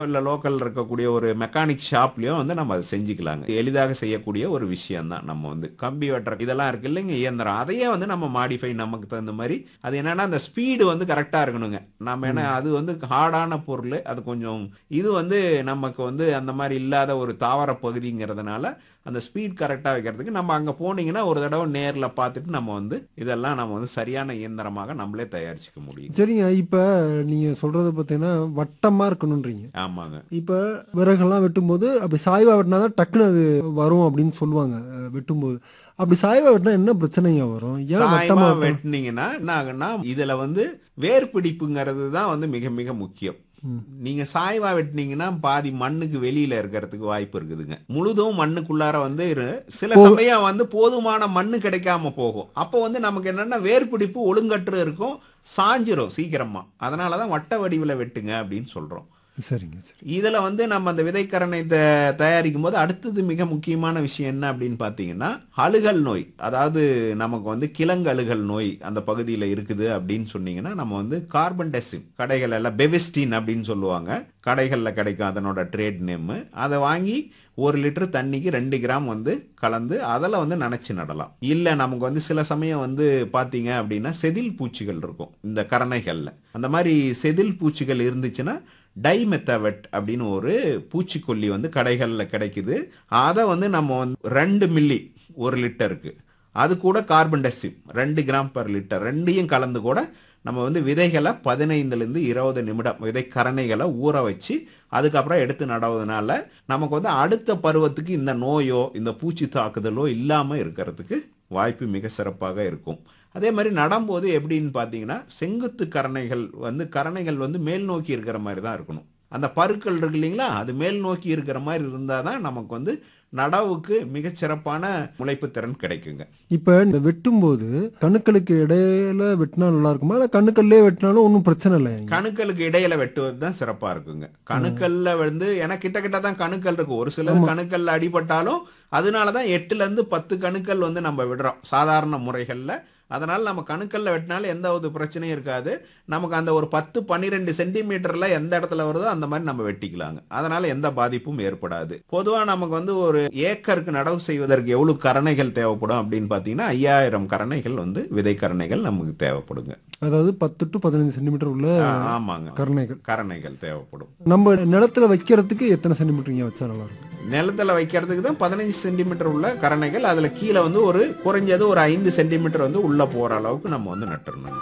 இல்ல லோக்கல்ல இருக்கக்கூடிய ஒரு மெக்கானிக் ஷாப்லயோ வந்து நம்ம அதை செஞ்சுக்கலாங்க எளிதாக செய்யக்கூடிய ஒரு விஷயம் தான் நம்ம வந்து கம்பி வெட்டுற இதெல்லாம் இருக்கு இல்லைங்க இயந்திரம் அதையே வந்து நம்ம மாடிஃபை நமக்கு தகுந்த மாதிரி அது என்னன்னா அந்த ஸ்பீடு வந்து கரெக்டா இருக்கணுங்க நம்ம ஏன்னா அது வந்து ஹார்டான பொருள் அது கொஞ்சம் இது வந்து நமக்கு வந்து அந்த மாதிரி இல்லாத ஒரு தாவர பகுதிங்கிறதுனால அந்த ஸ்பீட் கரெக்டாக வைக்கிறதுக்கு நம்ம அங்கே போனீங்கன்னா ஒரு தடவை நேரில் பார்த்துட்டு நம்ம வந்து இதெல்லாம் நம்ம வந்து சரியான இயந்திரமாக நம்மளே தயாரிச்சுக்க முடியும் சரிங்க இப்ப நீங்க சொல்றது பார்த்தீங்கன்னா வட்டமா இருக்கணும்ன்றீங்க ஆமாங்க இப்ப விறகெல்லாம் வெட்டும்போது அப்படி சாய்வா வெட்டினா தான் டக்குன்னு அது வரும் அப்படின்னு சொல்லுவாங்க அஹ், வெட்டும்போது அப்படி சாய்வா வெட்டினா என்ன பிரச்சனைங்க வரும் ஏன் சாயமா வட்டமா வெட்டணும்? வெட்டினீங்கன்னா என்ன ஆகுன்னா இதுல வந்து வேர்பிடிப்புங்கிறது தான் வந்து மிக மிக முக்கியம் ம். நீங்க சாய்வா வெட்டினீங்கன்னா பாதி மண்ணுக்கு வெளியில இருக்கிறதுக்கு வாய்ப்பு இருக்குதுங்க முழுதும் மண்ணுக்குள்ளார வந்து இரு- சில சமயம் வந்து போதுமான மண்ணு கிடைக்காம போகும் அப்போ வந்து நமக்கு என்னன்னா வேர்பிடிப்பு ஒழுங்கற்று இருக்கும் சாஞ்சிரும் சீக்கிரமா அதனாலதான் வட்ட வடிவில் வெட்டுங்க அப்படின்னு சொல்றோம் சரிங்க சரி இதுல வந்து நம்ம அந்த விதைக்கரணை த- தயாரிக்கும் போது அடுத்தது மிக முக்கியமான விஷயம் என்ன அப்படின்னு பாத்தீங்கன்னா அழுகல் நோய் அதாவது நமக்கு வந்து கிழங்கு அழுகல் நோய் அந்த பகுதியில இருக்குது அப்படின்னு சொன்னீங்கன்னா நம்ம வந்து கார்பன் டெசிம் கடைகள் எல்லாம் பெவிஸ்டின் அப்படின்னு சொல்லுவாங்க கடைகள்ல கிடைக்கும் அதனோட ட்ரேட் நேம் அதை வாங்கி ஒரு லிட்டர் தண்ணிக்கு ரெண்டு கிராம் வந்து கலந்து அதில் வந்து நனைச்சு நடலாம் இல்லை நமக்கு வந்து சில சமயம் வந்து பார்த்தீங்க அப்படின்னா செதில் பூச்சிகள் இருக்கும் இந்த கரணைகளில் அந்த மாதிரி செதில் பூச்சிகள் இருந்துச்சுன்னா டைமெத்தவெட் அப்படின்னு ஒரு பூச்சிக்கொல்லி வந்து கடைகளில் கிடைக்குது அதை வந்து நம்ம வந்து ரெண்டு மில்லி ஒரு லிட்டருக்கு அது கூட கார்பன் டெசிம் ரெண்டு கிராம் பர் லிட்டர் ரெண்டையும் கலந்து கூட நம்ம வந்து விதைகளை பதினைந்துலேருந்து இருபது நிமிடம் விதை கரணைகளை ஊற வச்சு அதுக்கப்புறம் எடுத்து நடவதனால நமக்கு வந்து அடுத்த பருவத்துக்கு இந்த நோயோ இந்த பூச்சி தாக்குதலோ இல்லாமல் இருக்கிறதுக்கு வாய்ப்பு மிக சிறப்பாக இருக்கும் அதே மாதிரி நடும்போது எப்படின்னு பார்த்தீங்கன்னா செங்குத்து கரணைகள் வந்து கரணைகள் வந்து மேல் நோக்கி இருக்கிற மாதிரி தான் இருக்கணும் அந்த பருக்கள் இருக்கு இல்லைங்களா அது மேல் நோக்கி இருக்கிற மாதிரி இருந்தால் தான் நமக்கு வந்து நடவுக்கு மிகச் சிறப்பான முளைப்பு திறன் கிடைக்குங்க இப்ப இந்த வெட்டும்போது கணுக்களுக்கு இடையில வெட்டினா நல்லா இருக்குமா இல்ல கணுக்கல்லே வெட்டினாலும் ஒன்றும் பிரச்சனை இல்லை கணுக்களுக்கு இடையில வெட்டுவது தான் சிறப்பா இருக்குங்க கணுக்கல்ல வந்து ஏன்னா கிட்ட கிட்ட தான் கணுக்கள் இருக்கு ஒரு சிலர் கணுக்கல்ல அடிபட்டாலும் அதனாலதான் எட்டுல இருந்து பத்து கணுக்கள் வந்து நம்ம விடுறோம் சாதாரண முறைகள்ல அதனால நம்ம கணுக்கல்ல வெட்டினாலும் எந்த ஒரு பிரச்சனையும் இருக்காது நமக்கு அந்த ஒரு பத்து பன்னிரெண்டு சென்டிமீட்டர்ல எந்த இடத்துல வருதோ அந்த மாதிரி நம்ம வெட்டிக்கலாங்க அதனால எந்த பாதிப்பும் ஏற்படாது பொதுவா நமக்கு வந்து ஒரு ஏக்கருக்கு நடவு செய்வதற்கு எவ்வளவு கரணைகள் தேவைப்படும் அப்படின்னு பாத்தீங்கன்னா ஐயாயிரம் கரணைகள் வந்து விதை கரணைகள் நமக்கு தேவைப்படுங்க அதாவது பத்து டு பதினஞ்சு சென்டிமீட்டர் உள்ள ஆ, ஆமாங்க கருணைகள் கரணைகள் தேவைப்படும் நம்ம நிலத்துல வைக்கிறதுக்கு எத்தனை சென்டிமீட்டர் வச்சா நல்லா இருக்கும் நிலத்துல வைக்கிறதுக்கு தான் பதினஞ்சு சென்டிமீட்டர் உள்ள கரணைகள் அதுல கீழே வந்து ஒரு குறைஞ்சது ஒரு ஐந்து சென்டிமீட்டர் வந்து உள்ள போற அளவுக்கு நம்ம வந்து நட்டுறணும்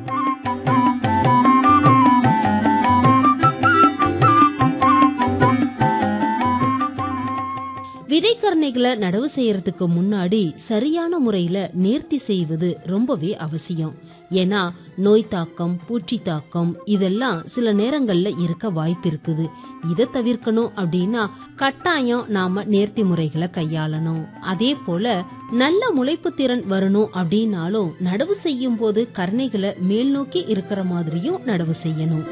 விதைக்கரணைகளை நடவு செய்யறதுக்கு முன்னாடி சரியான முறையில நேர்த்தி செய்வது ரொம்பவே அவசியம் ஏன்னா நோய் தாக்கம் பூச்சி தாக்கம் இதெல்லாம் சில நேரங்கள்ல இருக்க வாய்ப்பு இருக்குது இதை தவிர்க்கணும் அப்படின்னா கட்டாயம் நாம நேர்த்தி முறைகளை கையாளணும் அதே போல நல்ல முளைப்பு திறன் வரணும் அப்படின்னாலும் நடவு செய்யும் போது கரணைகளை மேல் நோக்கி இருக்கிற மாதிரியும் நடவு செய்யணும்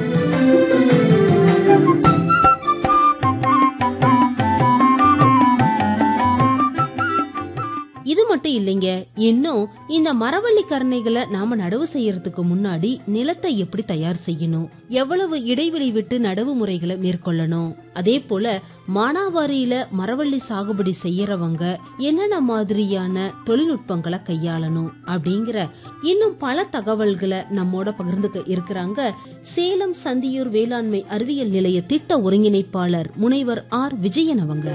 இது மட்டும் இல்லைங்க இன்னும் இந்த மரவள்ளி கரணைகளை நாம நடவு செய்யறதுக்கு முன்னாடி நிலத்தை எப்படி தயார் செய்யணும் எவ்வளவு இடைவெளி விட்டு நடவு முறைகளை மேற்கொள்ளணும் அதே போல மானாவாரியில மரவள்ளி சாகுபடி செய்யறவங்க என்னென்ன மாதிரியான தொழில்நுட்பங்களை கையாளணும் அப்படிங்கிற இன்னும் பல தகவல்களை நம்மோட பகிர்ந்துக்க இருக்கிறாங்க சேலம் சந்தியூர் வேளாண்மை அறிவியல் நிலைய திட்ட ஒருங்கிணைப்பாளர் முனைவர் ஆர் விஜயன் அவங்க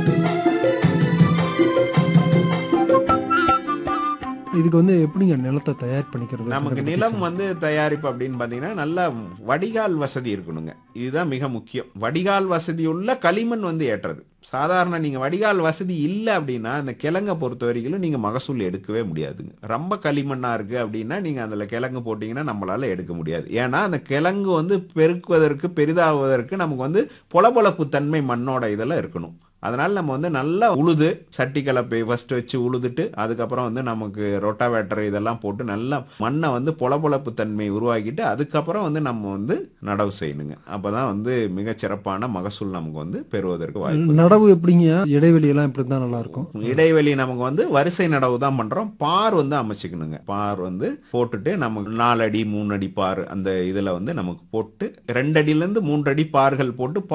இதுக்கு வந்து எப்படிங்க நிலத்தை தயார் பண்ணிக்கிறது நமக்கு நிலம் வந்து தயாரிப்பு அப்படின்னு பாத்தீங்கன்னா நல்ல வடிகால் வசதி இருக்கணுங்க இதுதான் மிக முக்கியம் வடிகால் வசதி உள்ள களிமண் வந்து ஏற்றது சாதாரண நீங்க வடிகால் வசதி இல்லை அப்படின்னா அந்த கிழங்கை பொறுத்த வரைக்கும் நீங்க மகசூல் எடுக்கவே முடியாதுங்க ரொம்ப களிமண்ணா இருக்கு அப்படின்னா நீங்க அதுல கிழங்கு போட்டீங்கன்னா நம்மளால எடுக்க முடியாது ஏன்னா அந்த கிழங்கு வந்து பெருக்குவதற்கு பெரிதாகுவதற்கு நமக்கு வந்து பொலபொலப்பு தன்மை மண்ணோட இதெல்லாம் இருக்கணும் அதனால நம்ம வந்து நல்லா உழுது சட்டி கலப்பை ஃபர்ஸ்ட் வச்சு உழுதுட்டு அதுக்கப்புறம் வந்து நமக்கு ரொட்டாவேட்டர் இதெல்லாம் போட்டு நல்லா மண்ணை வந்து பொலபொலப்பு தன்மை உருவாக்கிட்டு அதுக்கப்புறம் வந்து நம்ம வந்து நடவு செய்யணுங்க அப்பதான் வந்து மிகச் சிறப்பான மகசூல் நமக்கு வந்து பெறுவதற்கு வாய்ப்பு நடவு எப்படிங்க இடைவெளி எல்லாம் இப்படி தான் நல்லா இருக்கும் இடைவெளி நமக்கு வந்து வரிசை நடவு தான் பண்றோம் பார் வந்து அமைச்சுக்கணுங்க பார் வந்து போட்டுட்டு நமக்கு நாலு அடி மூணு அடி பார் அந்த இதுல வந்து நமக்கு போட்டு ரெண்டு அடியில இருந்து மூன்று அடி பார்கள் போட்டு